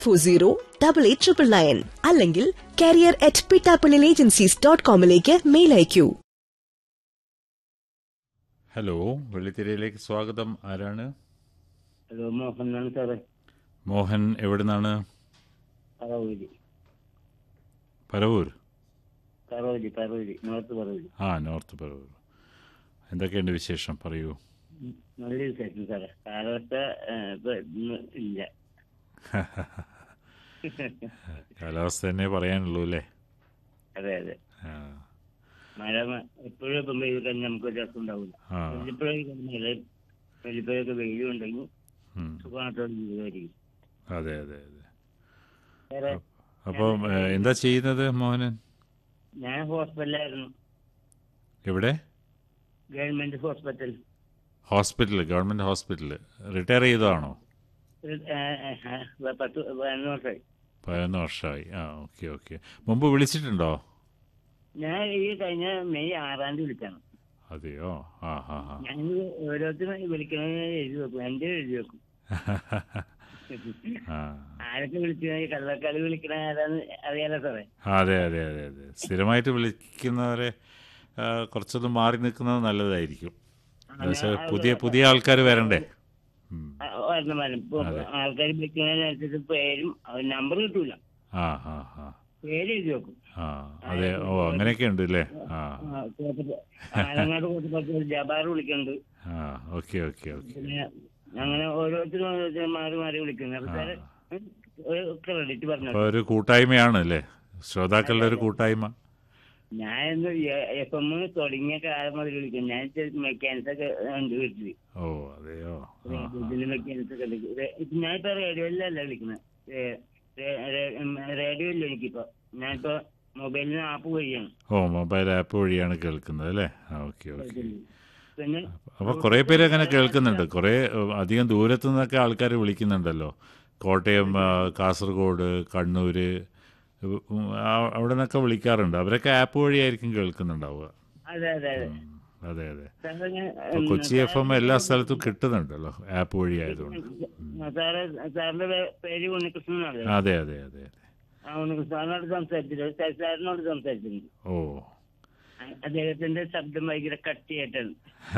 Four zero double eight triple nine അല്ലെങ്കിൽ career at പിട്ടാപ്പിളിൽ agencies dot കോമിലേക്ക് mail അയക്കൂ ഹലോ വെള്ളിത്തിരയിലേക്ക് സ്വാഗതം ആരാണ് ഹലോ മോഹനാണ് സാറേ മോഹൻ എവിടുന്നാണ് പറവൂരി പരവൂർ പറവൂരി പറവൂരി നോർത്ത് പറവൂരി ആ നോർത്ത് പരവൂർ എന്തൊക്കെയുണ്ട് വിശേഷം പറയൂ ഉം, നല്ല വിശേഷം സാറേ കാലാവസ്ഥ ഏ, ഇപ്പൊ ഇന്ന് ഇല്ല കാലാവസ്ഥ തന്നെ പറയാനുള്ളൂ അല്ലേ അതെ അതെ ആ, മഴ മ- എപ്പോഴും ഇപ്പം വെയിൽ കഴിഞ്ഞാൽ നമുക്ക് ഒരു രസം ഉണ്ടാവില്ല ആ വല്ലപ്പോഴൊക്കെ മഴ വല്ലപ്പോഴൊക്കെ വെയിലും ഉണ്ടെങ്കിൽ ഉം. സുഖമായിട്ടുള്ള ജീവിതമായിരിക്കും അതെ അതെ അതെ വേറെ അപ്പം ഏ, എന്താ ചെയ്യുന്നത് മോഹനൻ ഞാൻ ഹോസ്പിറ്റലായിരുന്നു എവിടെ government hospital hospital government hospital retire ചെയ്തതാണോ ഒരു, ഏ, ഏ, ഏ, പത്ത് പതിനൊന്ന് വർഷമായി പതിനൊന്ന് വർഷമായി ആ ഓക്കെ ഓക്കെ മുമ്പ് വിളിച്ചിട്ടുണ്ടോ ഞാൻ ഈ കഴിഞ്ഞ മെയ് ആറാം തീയതി വിളിച്ചാണ് അതെയോ ആ ഹാ ഹാ ഞാൻ ഓരോരുത്തരും വിളിക്കണമെന്ന് എഴുതി വെക്കും എൻ്റെ എഴുതി വെക്കും ആ ആരൊക്കെ വിളിച്ചു കള്ളക്കളി വിളിക്കണ ആരാന്ന് അറിയാലോ സാറേ അതെ അതെ അതെ അതെ സ്ഥിരമായിട്ട് വിളിക്കുന്നവരെ ആ, കുറച്ചൊന്ന് മാറി നിൽക്കുന്നത് നല്ലതായിരിക്കും എന്നുവെച്ചാൽ പുതിയ പുതിയ ആൾക്കാർ വരണ്ടേ ഉം. വരണം വരണം ഇപ്പൊ അതെ. ആൾക്കാർ വിളിക്കുന്നതിനനുസരിച്ച് പേരും നമ്പർ കിട്ടൂല ആ ആ ആ പേര് എഴുതി വെക്കും ആ അതെ ഓ അങ്ങനെയൊക്കെ ഉണ്ട് അല്ലേ ആ ആ, കോട്ടപ്പ- ആലങ്ങാട് കോട്ടപ്പുറത്ത് ജബാർ വിളിക്കുന്നുണ്ട് ആ ഓക്കെ ഓക്കെ ഓക്കെ പിന്നെ അങ്ങനെ ഓരോരുത്തരും ഓരോരുത്തരും മാറി മാറി വിളിക്കുന്നു അപ്പൊ സാറ് ഒരു ക്രെഡിറ്റ് പറഞ്ഞു അപ്പോൾ ഒരു കൂട്ടായ്മയാണ് അല്ലേ ശ്രോതാക്കളുടെ ഒരു കൂട്ടായ്മ ഞാൻ എഫ് എം തുടങ്ങിയ കാലം മുതൽ വിളിക്കും ഞാൻ മെക്കാനിക്സ് ഒക്കെ ഉണ്ട് വീട്ടില് ഓ അതെയോ ആ ആ. ഇതില് മെക്കാനിക്സ് ഒക്കെ ഉണ്ട് റേ- ഇപ്പൊ ഞാനിപ്പോ റേഡിയോയിലല്ല വിളിക്കുന്നത് റേഡിയോ ഇല്ല എനിക്കിപ്പോ ഞാനിപ്പോ മൊബൈലിന് ആപ്പ് വഴിയാണ് ഓ മൊബൈൽ ആപ്പ് വഴിയാണ് കേൾക്കുന്നത് അല്ലേ ആ ഓക്കെ ഓക്കെ പിന്നെ അപ്പോൾ കുറേ പേര് അങ്ങനെ കേൾക്കുന്നുണ്ട് കുറേ ഏഹ്, അധികം ദൂരത്തു നിന്നൊക്കെ ആൾക്കാർ വിളിക്കുന്നുണ്ടല്ലോ കോട്ടയം ആ, കാസർഗോഡ് കണ്ണൂർ ഉം, ആ- അവിടെ നിന്നൊക്കെ വിളിക്കാറുണ്ട് അവരൊക്കെ ആപ്പ് വഴിയായിരിക്കും കേൾക്കുന്നുണ്ടാവുക അതെ അതെ അതെ ഉം, അതെ അതെ സാറേ ഞാൻ, അപ്പോൾ ഉം, കൊച്ചി എഫ് എം എല്ലാ സ്ഥലത്തും കിട്ടുന്നുണ്ടല്ലോ ആപ്പ് വഴി ആയതുകൊണ്ട് സാറ് സാറിന്റെ പേ- പേര് ഉണ്ണികൃഷ്ണൻ എന്നാണ് അതെ അതെ അതെ അതെ ആ ഉണ്ണികൃഷ്ണൻ സാറിനോട് സംസാരിച്ചിട്ടുണ്ട് സാർ സാറിനോട് സംസാരിച്ചിട്ടുണ്ട് ഓ അ- അദ്ദേഹത്തിന്റെ ശബ്ദം ഭയങ്കര കട്ടിയായിട്ടാണ്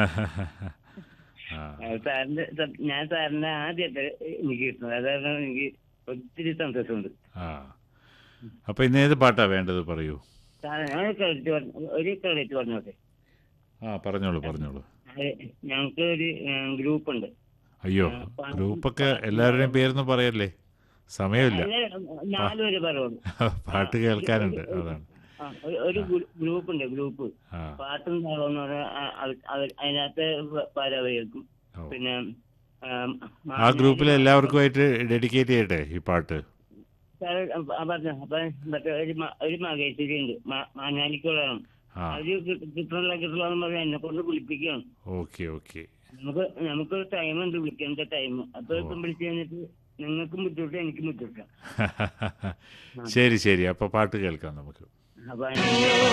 ആ ആ, സാറിന്റെ ശബ്- ഞാൻ സാറിന്റെ ആദ്യമായിട്ട് എനിക്ക് കിട്ടുന്നത് അതാണ് എനിക്ക് ഒത്തിരി സന്തോഷമുണ്ട് ആ അപ്പോൾ ഇന്ന് ഏത് പാട്ടാ വേണ്ടത് പറയൂ സാറേ ഞാൻ ഒരു ക്രെഡിറ്റ് പറഞ്ഞു ഒരു ക്രെഡിറ്റ് പറഞ്ഞോട്ടെ ആ പറഞ്ഞോളൂ പറഞ്ഞോളൂ അത് ഞങ്ങൾക്ക് ഒരു ഗ്രൂപ്പ് ഉണ്ട് അയ്യോ ഗ്രൂപ്പൊക്കെ എല്ലാവരുടെയും പേരൊന്നും പറയല്ലേ സമയമില്ല നാലുപേര് പറയുള്ളൂ പാട്ട് കേൾക്കാനുണ്ട് അതാണ് ആ, ഒരു- ഒരു ഗ്രൂപ്പ് ഉണ്ട് ഗ്രൂപ്പ് ആ പാട്ടും താളമെന്ന് പറഞ്ഞാൽ ആ- അത് അത് അതിനകത്ത് പരവ കേൾക്കും ഓ. പിന്നെ ആം, ആ ഗ്രൂപ്പിൽ എല്ലാവർക്കുമായിട്ട് ഡെഡിക്കേറ്റ് ചെയ്യട്ടെ ഈ പാട്ട് സാറ് ആ പറഞ്ഞു അപ്പൊ മറ്റേ ഒരു മ- ഒരു മകേശ്വരി ഉണ്ട് മാഞ്ഞാലിക്കുള്ളതാണ് ആ അവര് കി- കിട്ടണില്ല കിട്ടണില്ല എന്ന് പറഞ്ഞാൽ എന്നെ കൊണ്ട് വിളിപ്പിക്കുകയാണ് ഓക്കെ ഓക്കെ നമുക്ക് നമുക്കൊരു ടൈം ഉണ്ട് വിളിക്കേണ്ട ടൈം അപ്പൊ ഇപ്പം വിളിച്ചു കഴിഞ്ഞിട്ട് നിങ്ങൾക്കും ബുദ്ധിമുട്ട് എനിക്കും ബുദ്ധിമുട്ടാണ് ശരി ശരി അപ്പോൾ പാട്ട് കേൾക്കാം നമുക്ക് അപ്പൊ അതിന്